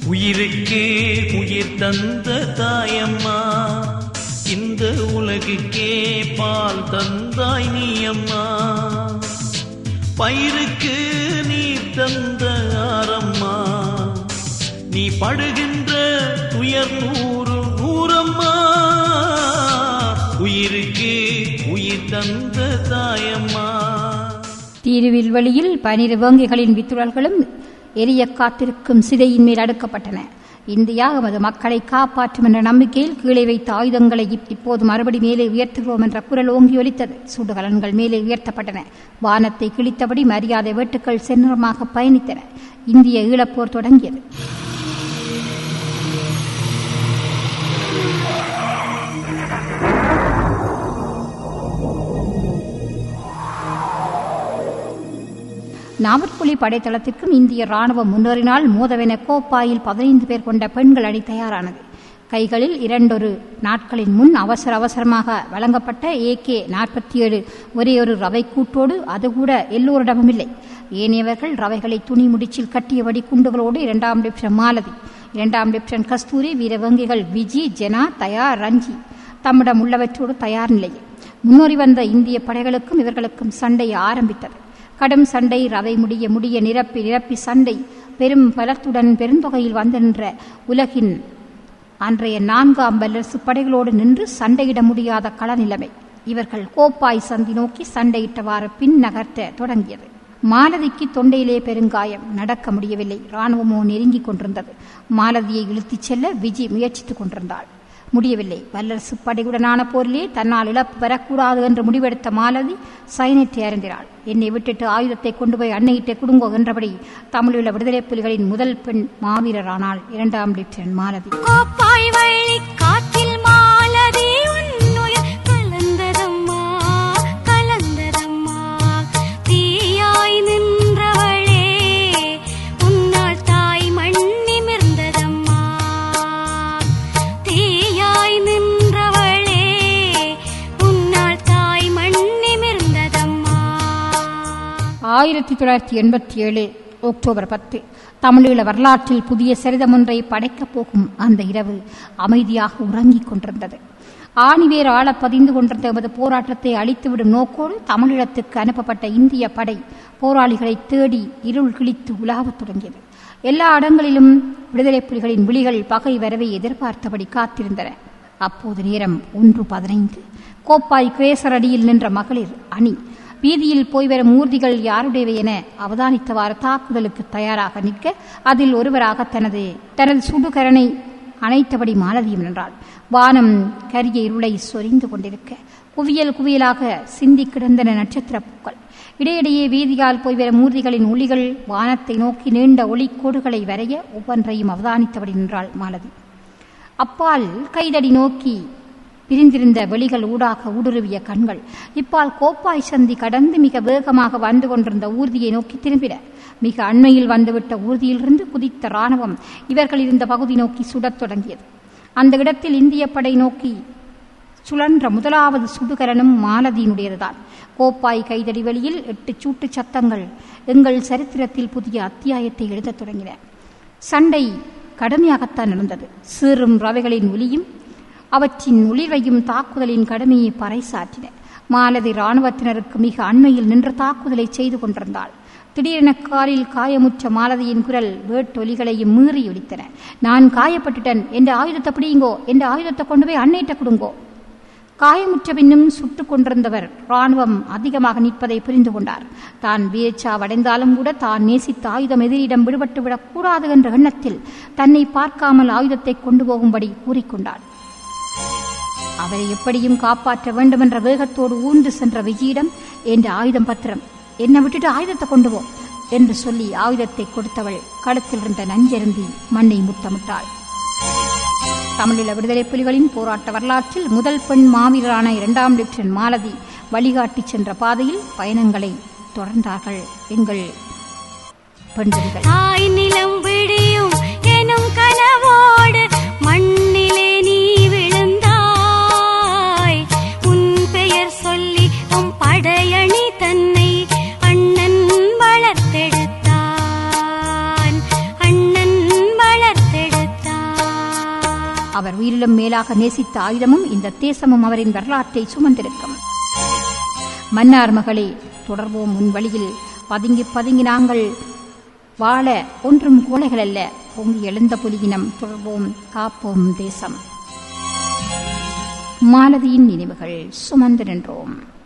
உயிருக்கே உயிர் தந்த தாயம்மா இந்த உலகுக்கே பால் தந்தாய் நீ அம்மா பயிருக்கு நீ தந்த ஆரம்மா நீ படுகின்ற துயர் நூறு நூறம்மா உயிருக்கே உயிர் தந்த தாயம்மா தீருவில்வெளியில் பனிரு வேங்கைகளின் வித்துழல்களும் எரிய காத்திருக்கும் சிதையின் மேல் அடுக்கப்பட்டன இந்தியா எமது மக்களை காப்பாற்றும் என்ற நம்பிக்கையில் கீழே வைத்த ஆயுதங்களை இப்- இப்போது மறுபடி மேலே உயர்த்துகிறோம் என்ற குரல் ஓங்கி ஒலித்தது சுடுகலன்கள் மேலே உயர்த்தப்பட்டன வானத்தை கிழித்தபடி மரியாதை வேட்டுக்கள் சென்னரமாக பயணித்தன இந்திய ஈழப்போர் தொடங்கியது நாவற்குழி படைத்தளத்திற்கும் இந்திய ராணுவம் முன்னேறினால் மோதவென கோப்பாயில் பதினைந்து பேர் கொண்ட பெண்கள் அணி தயாரானது கைகளில் இரண்டொரு நாட்களின் முன் அவசர அவசரமாக வழங்கப்பட்ட ஏகே நாற்பத்தி ஏழு ஒரே ஒரு ரவை கூட்டோடு அது கூட எல்லோரிடமும் இல்லை ஏனையவர்கள் ரவைகளை துணி முடிச்சில் கட்டியபடி குண்டுகளோடு இரண்டாம் டிப்ஷன் மாலதி இரண்டாம் டிப்ஷன் கஸ்தூரி வீரவங்கிகள் விஜி ஜெனா தயார் ரஞ்சி தம்மிடம் உள்ளவற்றோடு தயார் நிலையில் முன்னோறி வந்த இந்திய படைகளுக்கும் இவர்களுக்கும் சண்டை ஆரம்பித்தது கடும் சண்டை ரவை முடிய முடிய நிரப்பி நிரப்பி சண்டை பெரும் பலத்துடன் பெருந்தொகையில் வந்து நின்ற உலகின் அன்றைய நான்காம் வல்லரசு படைகளோடு நின்று சண்டையிட முடியாத களநிலைமை இவர்கள் கோப்பாய் சந்தி நோக்கி சண்டையிட்டவாறு பின் நகர்த்த தொடங்கியது மாலதிக்கு தொண்டையிலே பெருங்காயம் நடக்க முடியவில்லை ராணுவமோ நெருங்கிக் கொண்டிருந்தது மாலதியை இழுத்துச் செல்ல விஜி முயற்சித்துக் கொண்டிருந்தாள் முடியவில்லை வல்லரசு படையுடனான போரிலே தன்னால் இழப்பு பெறக்கூடாது என்று முடிவெடுத்த மாலதி சைனத்தை அறிந்தினாள் என்னை விட்டுட்டு ஆயுதத்தை கொண்டு போய் அன்னையிட்டே குடுங்கோ என்றபடி தமிழுள்ள விடுதலை புலிகளின் முதல் பெண் மாவீரரானாள் இரண்டாம் லெப்டினன்ட் மாலதி கோப்பாய் வள்ளி காற்றில் மாலதி உன்னுயிர் கலந்ததம்மா கலந்ததம்மா தீயாய் நின்றவளே உன்னால் தாய் மண் நிமிர்ந்ததம்மா தீயாய் நின்றவளே உன்னால் தாய் மண் நிமிர்ந்ததம்மா ஆயிரத்தி தொள்ளாயிரத்தி எண்பத்தி ஏழு அக்டோபர் பத்து தமிழீழ வரலாற்றில் புதிய சரிதம் ஒன்றை படைக்கப் போகும் அந்த இரவு அமைதியாக உறங்கிக் கொண்டிருந்தது ஆணிவேர் ஆழ பதிந்து கொண்டிருந்த எமது போராட்டத்தை அழித்துவிடும் நோக்கோடு தமிழீழத்துக்கு அனுப்பப்பட்ட இந்திய படை போராளிகளை தேடி இருள் கிழித்து உலாவத் தொடங்கியது எல்லா இடங்களிலும் விடுதலை புலிகளின் விழிகள் பகை வரவை எதிர்பார்த்தபடி காத்திருந்தன அப்போது நேரம் ஒன்று பதினைந்து கோப்பாய் கிரேசர் அடியில் நின்ற மகளிர் அணி வீதியில் போய் வரும் ஊர்திகள் யாருடையவை என அவதானித்தவாறு தாக்குதலுக்கு தயாராக நிற்க அதில் ஒருவராக தனது தனது சுடுகரனை அணைத்தபடி மாலதியும் நின்றாள் வானம் கரிய இருளை சொரிந்து கொண்டிருக்க குவியல் குவியலாக சிந்தி கிடந்தன நட்சத்திர பூக்கள் இடையிடையே வீதியால் போய் வரும் ஊர்திகளின் ஒளிகள் வானத்தை நோக்கி நீண்ட ஒளிக்கோடுகளை வரைய ஒவ்வொன்றையும் அவதானித்தபடி நின்றாள் மாலதி அப்பால் கைதடி நோக்கி பிரிந்திருந்த வெளிகள் ஊடாக ஊடுருவிய கண்கள் இப்பால் கோப்பாய் சந்தி கடந்து மிக வேகமாக வந்து கொண்டிருந்த ஊர்தியை நோக்கி திரும்பின மிக அண்மையில் வந்துவிட்ட ஊர்தியிலிருந்து குதித்த ராணுவம் இவர்கள் இருந்த பகுதி நோக்கி சுடத் தொடங்கியது அந்த இடத்தில் இந்திய படை நோக்கி சுழன்ற முதலாவது சுடுகரனும் மாலதியினுடையதுதான் கோப்பாய் கைதடி வெளியில் எட்டு சூட்டு சத்தங்கள் எங்கள் சரித்திரத்தில் புதிய அத்தியாயத்தை எழுதத் தொடங்கின சண்டை கடுமையாகத்தான் நடந்தது சீறும் ரவைகளின் ஒலியும் அவற்றின் ஒளிர்வையும் தாக்குதலின் கடுமையை பறைசாற்றின மாலதி இராணுவத்தினருக்கு மிக அண்மையில் நின்ற தாக்குதலை செய்து கொண்டிருந்தாள் திடீரென காலில் காயமுற்ற மாலதியின் குரல் வேட்டொலிகளையும் மீறி ஒலித்தன நான் காயப்பட்டுட்டேன் என்ற ஆயுதத்தை பிடியுங்கோ என்ற ஆயுதத்தை கொண்டு போய் அன்னையிட்ட கொடுங்கோ காயமுற்ற பின்னும் சுட்டுக் கொண்டிருந்தவர் ராணுவம் அதிகமாக நிற்பதை புரிந்து கொண்டார் தான் வீரச்சாவடைந்தாலும் கூட தான் நேசித்த ஆயுதம் எதிரிடம் விடுபட்டு விடக்கூடாது என்ற எண்ணத்தில் தன்னை பார்க்காமல் ஆயுதத்தை கொண்டு போகும்படி கூறிக்கொண்டாள் அவரை எப்படியும் காப்பாற்ற வேண்டும் என்ற வேகத்தோடு ஊர்ந்து சென்ற விஜயிடம் என்ற ஆயுதம் பத்திரம் என்னை விட்டுட்டு ஆயுதத்தை கொண்டு போ என்று சொல்லி ஆயுதத்தை கொடுத்தவள் கழுத்தில் இருந்த நஞ்சருந்தி மண்ணை முத்தமிட்டாள் தமிழீழ விடுதலை புலிகளின் போராட்ட வரலாற்றில் முதல் பெண் மாவீரரான இரண்டாம் லெப்டினன்ட் மாலதி வழிகாட்டிச் சென்ற பாதையில் பயணங்களை தொடர்ந்தார்கள் எங்கள் பெண்கள் தாய் நிலம் விடியும் எனும் கனவோடு மண்ணிலே நீ விழுந்தாய் உன் பெயர் சொல்லி உன் படையணி தன்னை அண்ணன் வளர்த்தெடுத்தான் அண்ணன் வளர்த்தெடுத்தான் உயிரிலும் மேலாக நேசித்த ஆயுதமும் இந்த தேசமும் அவரின் வரலாற்றை சுமந்திருக்கும் மன்னார் மகளே தொடர்வோம் உன் வழியில் பதுங்கி பதுங்கி நாங்கள் வாழ ஒன்றும் கோழைகள் அல்ல பொங்கி எழுந்த புலியினம் தொடர்வோம் காப்போம் தேசம் மாலதியின் நினைவுகள் சுமந்து நின்றோம்